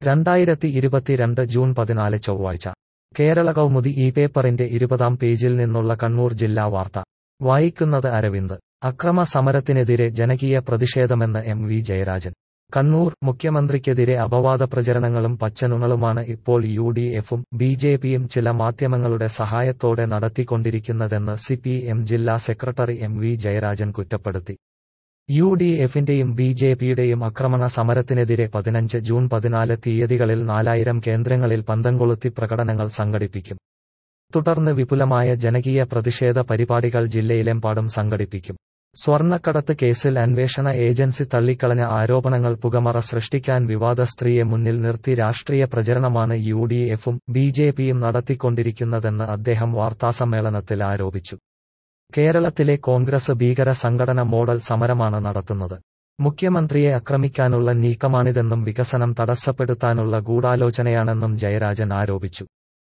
രണ്ടായിരത്തി ഇരുപത്തിരണ്ട് ജൂൺ പതിനാല് ചൊവ്വാഴ്ച കേരള കൗമുദി ഈ പേപ്പറിന്റെ ഇരുപതാം പേജിൽ നിന്നുള്ള കണ്ണൂർ ജില്ലാ വാർത്ത വായിക്കുന്നത് അരവിന്ദ് അക്രമ സമരത്തിനെതിരെ ജനകീയ പ്രതിഷേധമെന്ന് എം വി ജയരാജൻ കണ്ണൂർ മുഖ്യമന്ത്രിക്കെതിരെ അപവാദ പ്രചരണങ്ങളും പച്ചനുണളുമാണ് ഇപ്പോൾ യു ഡി എഫും ബി ജെ പിയും ചില മാധ്യമങ്ങളുടെ സഹായത്തോടെ നടത്തിക്കൊണ്ടിരിക്കുന്നതെന്ന് സി പി എം ജില്ലാ സെക്രട്ടറി എം വി ജയരാജൻ കുറ്റപ്പെടുത്തി യു ഡി എഫിന്റെയും ബി ജെ പിയുടെയും ആക്രമണ സമരത്തിനെതിരെ പതിനഞ്ച് ജൂൺ പതിനാല് തീയതികളിൽ നാലായിരം കേന്ദ്രങ്ങളിൽ പന്തംകൊളുത്തി പ്രകടനങ്ങൾ സംഘടിപ്പിക്കും തുടർന്ന് വിപുലമായ ജനകീയ പ്രതിഷേധ പരിപാടികൾ ജില്ലയിലെമ്പാടും സംഘടിപ്പിക്കും സ്വർണ്ണക്കടത്ത് കേസിൽ അന്വേഷണ ഏജൻസി തള്ളിക്കളഞ്ഞ ആരോപണങ്ങൾ പുകമറ സൃഷ്ടിക്കാൻ വിവാദ സ്ത്രീയെ മുന്നിൽ നിർത്തി രാഷ്ട്രീയ പ്രചരണമാണ് യു ഡി എഫും ബി ജെ പിയും നടത്തിക്കൊണ്ടിരിക്കുന്നതെന്ന് അദ്ദേഹം വാർത്താസമ്മേളനത്തിൽ ആരോപിച്ചു കേരളത്തിലെ കോൺഗ്രസ് ഭീകര സംഘടന മോഡൽ സമരമാണ് നടത്തുന്നത് മുഖ്യമന്ത്രിയെ ആക്രമിക്കാനുള്ള നീക്കമാണിതെന്നും വികസനം തടസ്സപ്പെടുത്താനുള്ള ഗൂഢാലോചനയാണെന്നും ജയരാജൻ ആരോപിച്ചു